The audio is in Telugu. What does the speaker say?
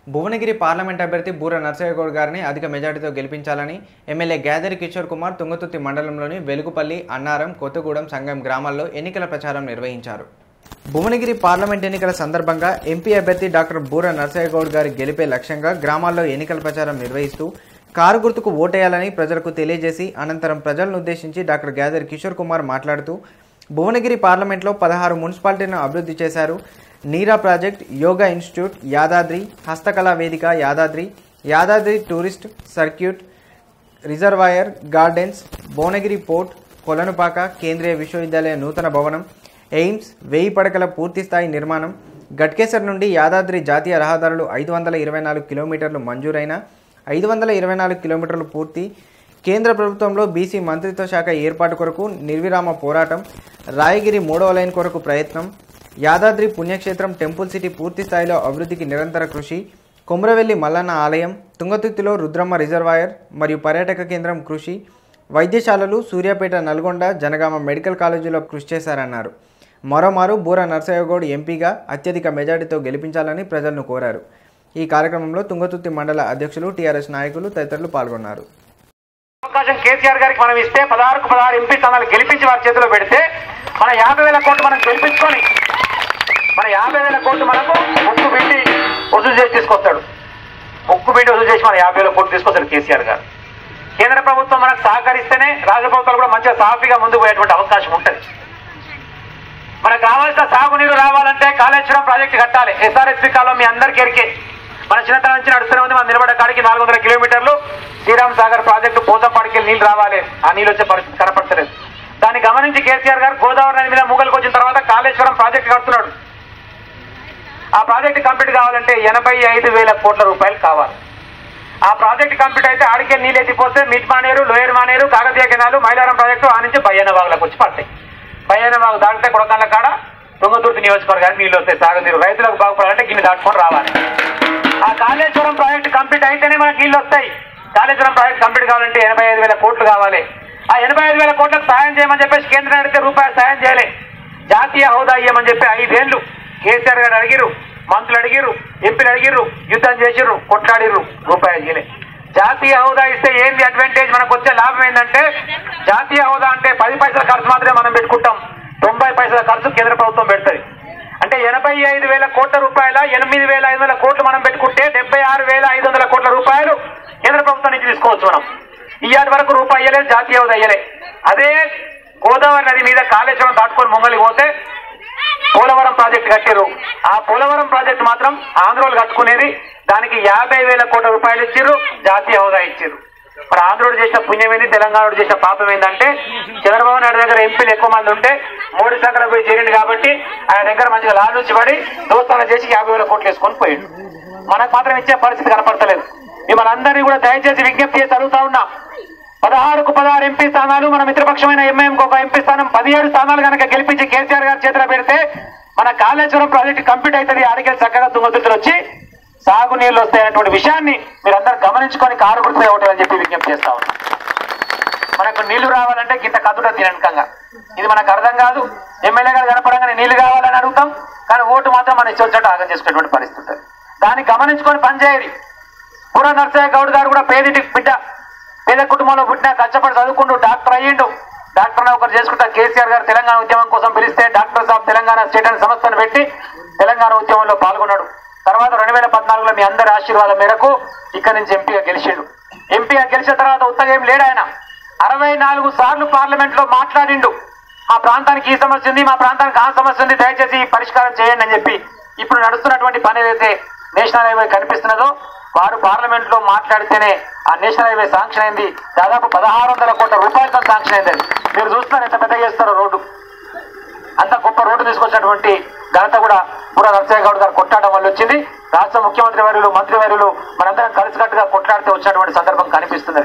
భువనగిరి పార్లమెంట్ అభ్యర్థి బూర నర్సయ్యగౌడ్ గారిని అధిక మెజార్టీతో గెలిపించాలని ఎమ్మెల్యే గ్యాదరి కిషోర్ కుమార్ తుంగతుర్తి మండలంలోని వెలుగుపల్లి అన్నారం కొత్తగూడెం సంఘం గ్రామాల్లో ఎన్నికల ప్రచారం నిర్వహించారు భువనగిరి పార్లమెంట్ ఎన్నికల సందర్భంగా ఎంపీ అభ్యర్థి డాక్టర్ బూర నర్సయ్యగౌడ్ గారి గెలిపే లక్ష్యంగా గ్రామాల్లో ఎన్నికల ప్రచారం నిర్వహిస్తూ కారు గుర్తుకు ఓటేయాలని ప్రజలకు తెలియజేసి అనంతరం ప్రజలను ఉద్దేశించి డాక్టర్ గ్యాదర్ కిషోర్ కుమార్ మాట్లాడుతూ భువనగిరి పార్లమెంట్లో పదహారు మున్సిపాలిటీలను అభివృద్ధి చేశారు నీరా ప్రాజెక్ట్ యోగా ఇన్స్టిట్యూట్ యాదాద్రి హస్తకళా వేదిక Yadadri Yadadri tourist circuit reservoir gardens Bhuvanagiri fort Kolanupaka కేంద్రీయ విశ్వవిద్యాలయ నూతన భవనం ఎయిమ్స్ వెయ్యి పడకల పూర్తి స్థాయి నిర్మాణం గట్కేసర్ నుండి యాదాద్రి జాతీయ రహదారులు ఐదు వందల ఇరవై నాలుగు కిలోమీటర్లు మంజూరైన ఐదు వందల ఇరవై నాలుగు కిలోమీటర్లు పూర్తి కేంద్ర ప్రభుత్వంలో బీసీ మంత్రిత్వ శాఖ ఏర్పాటు కొరకు నిర్విరామ పోరాటం రాయగిరి మూడవ లైన్ కొరకు ప్రయత్నం యాదాద్రి పుణ్యక్షేత్రం టెంపుల్ సిటీ పూర్తి స్థాయిలో అభివృద్ధికి నిరంతర కృషి కొమరవెల్లి మల్లన్న ఆలయం తుంగతుర్తిలో రుద్రమ్మ రిజర్వాయర్ మరియు పర్యాటక కేంద్రం కృషి వైద్యశాలలు సూర్యాపేట నల్గొండ జనగామ మెడికల్ కాలేజీలో కృషి చేశారన్నారు మరోమారు బూర నర్సయ్యగౌడ్ ఎంపీగా అత్యధిక మెజార్టీతో గెలిపించాలని ప్రజలను కోరారు ఈ కార్యక్రమంలో తుంగతుర్తి మండల అధ్యక్షులు టీఆర్ఎస్ నాయకులు తదితరులు పాల్గొన్నారు అవకాశం కేసీఆర్ గారికి మనం ఇస్తే పదహారుకు పదహారు ఎంపీ స్థానాలు గెలిపించి వారి చేతిలో పెడితే మన యాభై వేల కోట్లు మనం గెలిపించుకొని మన యాభై వేల కోట్లు మనకు ముక్కు పిండి వసూలు చేసి తీసుకొస్తాడు ముక్కు పిండి వసూలు చేసి మన యాభై వేల కోట్లు తీసుకొస్తాడు కేసీఆర్ గారు కేంద్ర ప్రభుత్వం మనకు సహకరిస్తేనే రాష్ట్ర ప్రభుత్వాలు కూడా మంచిగా సాఫీగా ముందుకు పోయేటువంటి అవకాశం ఉంటుంది మనకు రావాల్సిన సాగునీరు రావాలంటే కాళేశ్వరం ప్రాజెక్టు కట్టాలి ఎస్ఆర్ఎస్పి కాలం మీ అందరికీ ఎరికే మన చిన్నతనం నుంచి నడుస్తూనే ఉంది మన నిలబడే కాడికి నాలుగు వందల కిలోమీటర్లు శ్రీరామ్ సాగర్ ప్రాజెక్టు పోతంపాడికి నీళ్లు రావాలి ఆ నీళ్ళు వచ్చే పరిస్థితి కనపడతలేదు దాన్ని గమనించి కేసీఆర్ గారు గోదావరి నది మీద మూగలకు వచ్చిన తర్వాత కాళేశ్వరం ప్రాజెక్టు కడుతున్నాడు ఆ ప్రాజెక్టు కంప్లీట్ కావాలంటే ఎనభై ఐదు వేల కోట్ల రూపాయలు కావాలి ఆ ప్రాజెక్ట్ కంప్లీట్ అయితే ఆడికే నీళ్ళు ఎత్తిపోతే mid Maneru lower Maneru Kakatiya canal Mailaram project ఆ నుంచి బయ్యన వాగులకు వచ్చి పడతాయి బయ్యన వాగు దాటితే కొడకాళ్ళ కాడ తుంగతుర్తి నియోజకవర్గానికి నీళ్ళు వస్తాయి సాగునీరు రైతులకు బాగుపడాలంటే గిన్నె దాటుకొని రావాలి ఆ కాళేశ్వరం ప్రాజెక్ట్ కంప్లీట్ అయితేనే మనకి నీళ్ళు వస్తాయి కాళేశ్వరం ప్రాజెక్ట్ కంప్లీట్ కావాలంటే ఎనభై ఐదు వేల కోట్లు కావాలి ఆ ఎనభై ఐదు వేల కోట్లకు సాయం చేయమని చెప్పేసి కేంద్రం అడిగితే రూపాయలు సాయం చేయలే జాతీయ హోదా ఇవ్వమని చెప్పి ఐదేళ్లు కేసీఆర్ గారు అడిగిరు మంత్రులు అడిగిరు ఎంపీలు అడిగిరు యుద్ధం చేసిర్రు కొట్లాడిర్రు రూపాయలు చేయలే జాతీయ హోదా ఇస్తే ఏంది అడ్వాంటేజ్ మనకు వచ్చే లాభం ఏంటంటే జాతీయ హోదా అంటే పది పైసల ఖర్చు మాత్రమే మనం పెట్టుకుంటాం తొంభై పైసల ఖర్చు కేంద్ర ప్రభుత్వం పెడుతుంది అంటే ఎనభై ఐదు వేల కోట్ల రూపాయల ఎనిమిది వేల ఐదు వందల కోట్లు మనం పెట్టుకుంటే డెబ్బై ఆరు వేల ఐదు వందల కోట్ల రూపాయలు కేంద్ర ప్రభుత్వం నుంచి తీసుకోవచ్చు మనం ఇయ్యాటి వరకు రూపాయి అయ్యలేదు జాతీయ హోదా అయ్యలే అదే గోదావరి నది మీద కాళేశ్వరం దాటుకొని ముంగలి పోతే పోలవరం ప్రాజెక్ట్ కట్టారు ఆ పోలవరం ప్రాజెక్ట్ మాత్రం ఆంధ్రోలు కట్టుకునేది దానికి యాభై వేల కోట్ల రూపాయలు ఇచ్చిర్రు జాతీయ హోదా ఇచ్చిర్రు మరి ఆంధ్రోడు చేసిన పుణ్యం ఏంది తెలంగాణలో చేసిన పాపం ఏంటంటే చంద్రబాబు నాయుడు దగ్గర ఎంపీలు ఎక్కువ మంది ఉంటే మోడీ సంఖ్యలో పోయి చేరింది కాబట్టి ఆయన దగ్గర మంచిగా లాలూచి పడి దోస్తానం చేసి యాభై వేల కోట్లు వేసుకొని పోయిండు మనకు మాత్రం ఇచ్చే పరిస్థితి కనపడతలేదు మిమ్మల్ని అందరినీ కూడా దయచేసి విజ్ఞప్తి చేసి అడుగుతా ఉన్నా పదహారుకు పదహారు ఎంపీ స్థానాలు మన మిత్రపక్షమైన ఎంఐఎంకి ఒక ఎంపీ స్థానం పదిహేడు స్థానాలు కనుక గెలిపించి కేసీఆర్ గారి చేతిలో పెడితే మన కాళేశ్వరం ప్రాజెక్టు కంప్లీట్ అవుతుంది ఆడికెళ్ళి చక్కగా తుంగతులు వచ్చి సాగునీళ్ళు వస్తాయన్నటువంటి విషయాన్ని మీరందరూ గమనించుకొని కారు గుర్తుగా ఒకటి చెప్పి విజ్ఞప్తి చేస్తా ఉన్నాం మనకు నీళ్లు రావాలంటే ఇంత కదుట తినకంగా ఇది మనకు అర్థం కాదు ఎమ్మెల్యే గారు కనపడంగానే నీళ్లు కావాలని అడుగుతాం కానీ ఓటు మాత్రం మన ఇష్టం వచ్చినట్టు ఆగం చేసుకునేటువంటి పరిస్థితి ఉంటుంది దాన్ని గమనించుకొని పనిచేయరు పూర నర్సయ్య గౌడ్ గారు కూడా పేదింటి బిడ్డ పేద కుటుంబంలో పుట్టిన కష్టపడి చదువుకుంటూ డాక్టర్ అయ్యిండు డాక్టర్ ఒకరు చేసుకుంటా కేసీఆర్ గారు తెలంగాణ ఉద్యమం కోసం పిలిస్తే డాక్టర్స్ ఆఫ్ తెలంగాణ స్టేట్ అనే సంస్థను పెట్టి తెలంగాణ ఉద్యమంలో పాల్గొన్నాడు తర్వాత రెండు వేల పద్నాలుగులో మీ అందరి ఆశీర్వాదం మేరకు ఇక్కడి నుంచి ఎంపీగా గెలిచిండు ఎంపీగా గెలిచిన తర్వాత ఉత్తగా ఏం లేడు ఆయన అరవై నాలుగు సార్లు పార్లమెంట్ లో మాట్లాడిండు మా ప్రాంతానికి ఈ సమస్య ఉంది మా ప్రాంతానికి ఆ సమస్య ఉంది దయచేసి ఈ పరిష్కారం చేయండి అని చెప్పి ఇప్పుడు నడుస్తున్నటువంటి పని ఏదైతే నేషనల్ హైవే కనిపిస్తున్నదో వారు పార్లమెంట్ లో మాట్లాడితేనే ఆ నేషనల్ హైవే శాంక్షన్ అయింది దాదాపు పదహారు వందల కోట్ల రూపాయలతో శాంక్షన్ అయింది అది. మీరు చూస్తున్నారు ఎంత పెద్దగా చేస్తారో రోడ్డు అంత గొప్ప రోడ్డు తీసుకొచ్చినటువంటి ఘనత కూడా పూర నరసింహ గౌడ్ గారు కొట్లాడడం వల్ల వచ్చింది రాష్ట్ర ముఖ్యమంత్రి వర్యులు మంత్రి వర్యులు మనందరం కలిసికట్టుగా కొట్లాడితే వచ్చినటువంటి సందర్భం కనిపిస్తుంది